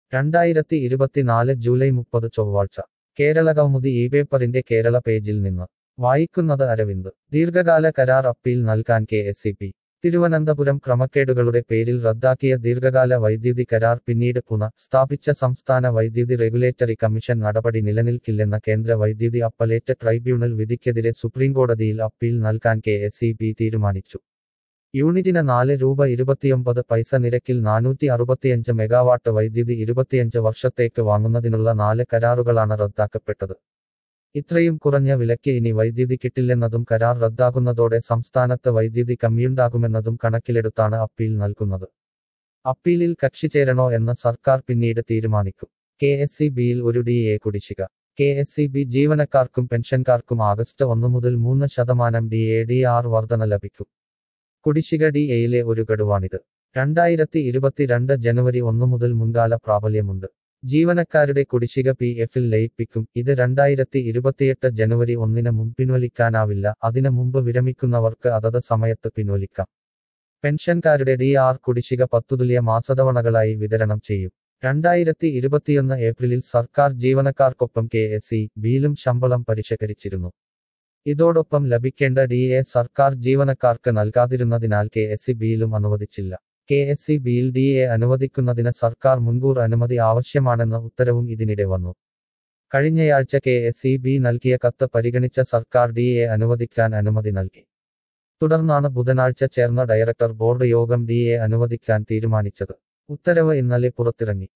രണ്ടായിരത്തി ഇരുപത്തിനാല് ജൂലൈ മുപ്പത് ചൊവ്വാഴ്ച കേരള കൗമുദി ഈ പേപ്പറിന്റെ കേരള പേജിൽ നിന്ന് വായിക്കുന്നത് അരവിന്ദ് ദീർഘകാല കരാർ അപ്പീൽ നൽകാൻ K S C P Thiruvananthapuram ക്രമക്കേടുകളുടെ പേരിൽ റദ്ദാക്കിയ ദീർഘകാല വൈദ്യുതി കരാർ പിന്നീട് പുനഃ സ്ഥാപിച്ച സംസ്ഥാന വൈദ്യുതി റെഗുലേറ്ററി കമ്മീഷൻ നടപടി നിലനിൽക്കില്ലെന്ന കേന്ദ്ര വൈദ്യുതി അപ്പലേറ്റ് ട്രൈബ്യൂണൽ വിധിക്കെതിരെ സുപ്രീംകോടതിയിൽ അപ്പീൽ നൽകാൻ കെ എസ് ഇ ബി തീരുമാനിച്ചു യൂണിറ്റിന് നാല് രൂപ ഇരുപത്തിയൊമ്പത് പൈസ നിരക്കിൽ നാനൂറ്റി അറുപത്തിയഞ്ച് മെഗാവാട്ട് വൈദ്യുതി ഇരുപത്തിയഞ്ച് വർഷത്തേക്ക് വാങ്ങുന്നതിനുള്ള നാല് കരാറുകളാണ് റദ്ദാക്കപ്പെട്ടത് ഇത്രയും കുറഞ്ഞ വിലയ്ക്ക് ഇനി വൈദ്യുതി കിട്ടില്ലെന്നതും കരാർ റദ്ദാകുന്നതോടെ സംസ്ഥാനത്ത് വൈദ്യുതി കമ്മിയുണ്ടാകുമെന്നതും കണക്കിലെടുത്താണ് അപ്പീൽ നൽകുന്നത് അപ്പീലിൽ കക്ഷി ചേരണോ എന്ന് സർക്കാർ പിന്നീട് തീരുമാനിക്കും കെ എസ് സി ബിയിൽ ഒരു ഡി എ കുടിശ്ശിക കെ എസ് സി ബി ജീവനക്കാർക്കും പെൻഷൻകാർക്കും ആഗസ്റ്റ് ഒന്ന് മുതൽ മൂന്ന് ശതമാനം ഡി എ ഡി ആർ വർധന ലഭിക്കും കുടിശ്ശിക ഡി എയിലെ ഒരു ഗഡുവാണിത് രണ്ടായിരത്തി ഇരുപത്തിരണ്ട് ജനുവരി ഒന്ന് മുതൽ മുൻകാല പ്രാബല്യമുണ്ട് ജീവനക്കാരുടെ കുടിശ്ശിക പി എഫിൽ ലയിപ്പിക്കും ഇത് രണ്ടായിരത്തി ഇരുപത്തിയെട്ട് ജനുവരി ഒന്നിന് മുമ്പ് പിൻവലിക്കാനാവില്ല അതിന് മുമ്പ് വിരമിക്കുന്നവർക്ക് അതത് സമയത്ത് പിൻവലിക്കാം പെൻഷൻകാരുടെ ഡി ആർ കുടിശ്ശിക പത്തുതുല്യ മാസതവണകളായി വിതരണം ചെയ്യും രണ്ടായിരത്തി ഇരുപത്തിയൊന്ന് ഏപ്രിലിൽ സർക്കാർ ജീവനക്കാർക്കൊപ്പം കെ എസ് ഇ ബിയിലും ശമ്പളം പരിഷ്കരിച്ചിരുന്നു ഇതോടൊപ്പം ലഭിക്കേണ്ട ഡി എ സർക്കാർ ജീവനക്കാർക്ക് നൽകാതിരുന്നതിനാൽ കെ എസ് ഇ ബിയിലും അനുവദിച്ചില്ല കെ എസ് സി ബിയിൽ ഡി എ അനുവദിക്കുന്നതിന് സർക്കാർ മുൻകൂർ അനുമതി ആവശ്യമാണെന്ന ഉത്തരവും ഇതിനിടെ വന്നു കഴിഞ്ഞയാഴ്ച കെ എസ് ഇ ബി നൽകിയ കത്ത് പരിഗണിച്ച സർക്കാർ ഡി എ അനുവദിക്കാൻ അനുമതി നൽകി തുടർന്നാണ് ബുധനാഴ്ച ചേർന്ന ഡയറക്ടർ ബോർഡ് യോഗം ഡി എ അനുവദിക്കാൻ തീരുമാനിച്ചത് ഉത്തരവ് ഇന്നലെ പുറത്തിറങ്ങി